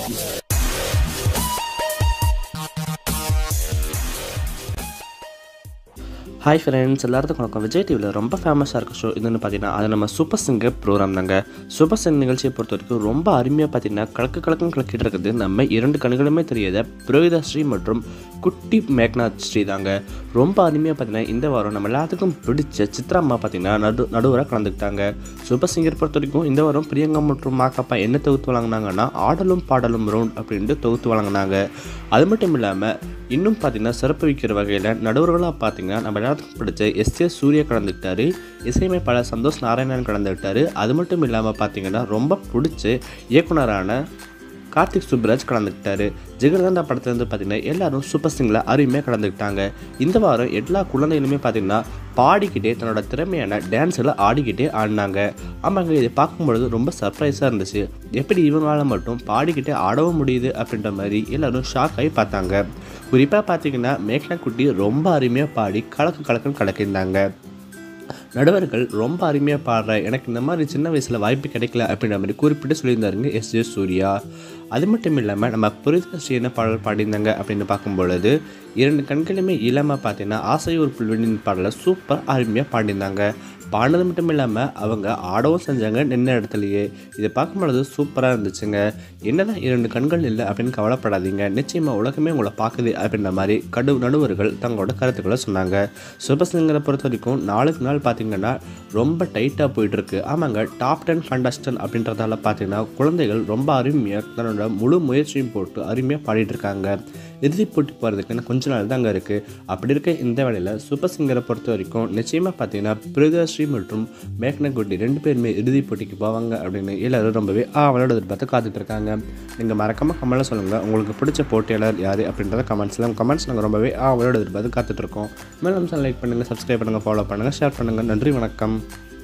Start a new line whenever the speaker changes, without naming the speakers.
hi friends எல்லாத்துக்கும் வணக்கம் விஜய் டிவியில் ரொம்ப ஃபேமஸாக இருக்க ஷோ இதுன்னு பார்த்தீங்கன்னா அது நம்ம சூப்பர் சிங்கர் ப்ரோக்ராம் தாங்க சூப்பர் சிங்கர் நிகழ்ச்சியை பொறுத்த வரைக்கும் ரொம்ப அருமையாக பார்த்தீங்கன்னா கலக்கு கலக்குன்னு கலக்கிட்டு இருக்குது நம்ம இரண்டு கண்களுமே தெரியாத புரோகிதா ஸ்ரீ மற்றும் குட்டி மேக்நாத் ஸ்ரீ தாங்க ரொம்ப அருமையாக பார்த்தீங்கன்னா இந்த வாரம் நம்ம எல்லாத்துக்கும் பிடிச்ச சித்ரா அம்மா பார்த்தீங்கன்னா நடு நடுவராக கலந்துக்கிட்டாங்க சூப்பர் சிங்கர் பொறுத்த வரைக்கும் இந்த வாரம் பிரியங்கா மற்றும் மாக்கப்பா என்ன தொகுத்து வழங்கினாங்கன்னா ஆடலும் பாடலும் ரவுண்ட் அப்படின்ட்டு தொகுத்து வழங்கினாங்க அது மட்டும் இல்லாமல் இன்னும் பார்த்தீங்கன்னா சிறப்பு வைக்கிற வகையில் நடுவர்களாக பார்த்தீங்கன்னா நம்ம எல்லாத்துக்கும் பிடிச்ச எஸ் ஏ சூர்யா கலந்துக்கிட்டாரு இசையமைப்பாளர் சந்தோஷ் நாராயணன் கலந்துக்கிட்டாரு அது மட்டும் இல்லாமல் பார்த்தீங்கன்னா ரொம்ப பிடிச்ச இயக்குனரான கார்த்திக் சுப்ராஜ் கலந்துக்கிட்டாரு ஜெகநாதா படத்துலேருந்து பார்த்தீங்கன்னா எல்லாரும் சூப்பர் சிங்கில் அருமையாக கலந்துக்கிட்டாங்க இந்த வாரம் எல்லா குழந்தைகளுமே பார்த்தீங்கன்னா பாடிக்கிட்டே தன்னோட திறமையான டான்ஸில் ஆடிக்கிட்டே ஆடினாங்க ஆமாங்க இதை பார்க்கும்பொழுது ரொம்ப சர்ப்ரைஸாக இருந்துச்சு எப்படி இவங்களால மட்டும் பாடிக்கிட்டே ஆடவும் முடியுது அப்படின்ற மாதிரி எல்லாரும் ஷாக் ஆகி பார்த்தாங்க குறிப்பாக பார்த்தீங்கன்னா மேக்னா குட்டி ரொம்ப அருமையாக பாடி கலக்கு கலக்குன்னு கலக்கியிருந்தாங்க நடுவர்கள் ரொம்ப அருமையாக பாடுற எனக்கு இந்த மாதிரி சின்ன வயசில் வாய்ப்பு கிடைக்கல அப்படின்ற மாதிரி குறிப்பிட்டு சொல்லியிருந்தாருங்க எஸ் ஜே சூர்யா அது மட்டும் இல்லாமல் நம்ம புரித ஸ்ரீ என்ன பாடல் பாடியிருந்தாங்க அப்படின்னு பார்க்கும்பொழுது இரண்டு கண்களுமே இளமை பார்த்தீங்கன்னா ஆசையூர் புல்வெளியின் பாடலை சூப்பர் அருமையாக பாடியிருந்தாங்க பாடினது மட்டும் இல்லாமல் அவங்க ஆடவும் செஞ்சாங்க நின்ன இடத்துலையே இதை பார்க்கும்பொழுது சூப்பராக இருந்துச்சுங்க என்னதான் இரண்டு கண்கள் இல்லை அப்படின்னு கவலைப்படாதீங்க நிச்சயமாக உலகமே உங்களை பார்க்குது அப்படின்ற மாதிரி கடு நடுவர்கள் தங்களோட கருத்துக்களை சொன்னாங்க சூப்பர் சிங்கரை பொறுத்த வரைக்கும் நாளுக்கு நாள் பார்த்தீங்கன்னா ரொம்ப டைட்டாக போயிட்டுருக்கு ஆமாங்க டாப் டென் கண்டஸ்டன் அப்படின்றதால பார்த்தீங்கன்னா குழந்தைகள் ரொம்ப அருமையாக தன்னோட முழு முயற்சியும் போட்டு அருமையாக பாடிட்டு இருக்காங்க இறுதிப் போட்டி போகிறதுக்கு இன்னும் கொஞ்ச நாள் தாங்க இருக்குது அப்படி இருக்க இந்த வேளையில் சூப்பர் சிங்கரை பொறுத்த வரைக்கும் நிச்சயமாக பார்த்தீங்கன்னா பிரியதர்ஸ்ரீ மற்றும் மேக்னகுட்டி ரெண்டு பேருமே இறுதிப் போட்டிக்கு போவாங்க அப்படின்னு எல்லாரும் ரொம்பவே அவளோட எதிர்பார்த்து காத்துட்டு இருக்காங்க நீங்கள் மறக்காமல் கமெண்ட்டில் சொல்லுங்கள் உங்களுக்கு பிடிச்ச போட்டியாளர் யார் அப்படின்றத கமெண்ட்ஸில் கமெண்ட்ஸ் நாங்கள் ரொம்பவே அவளோட எதிர்பார்த்து காத்துட்ருக்கோம் மேலும் லைக் பண்ணுங்கள் சப்ஸ்கிரைப் பண்ணுங்கள் ஃபாலோ பண்ணுங்கள் ஷேர் பண்ணுங்கள் நன்றி வணக்கம்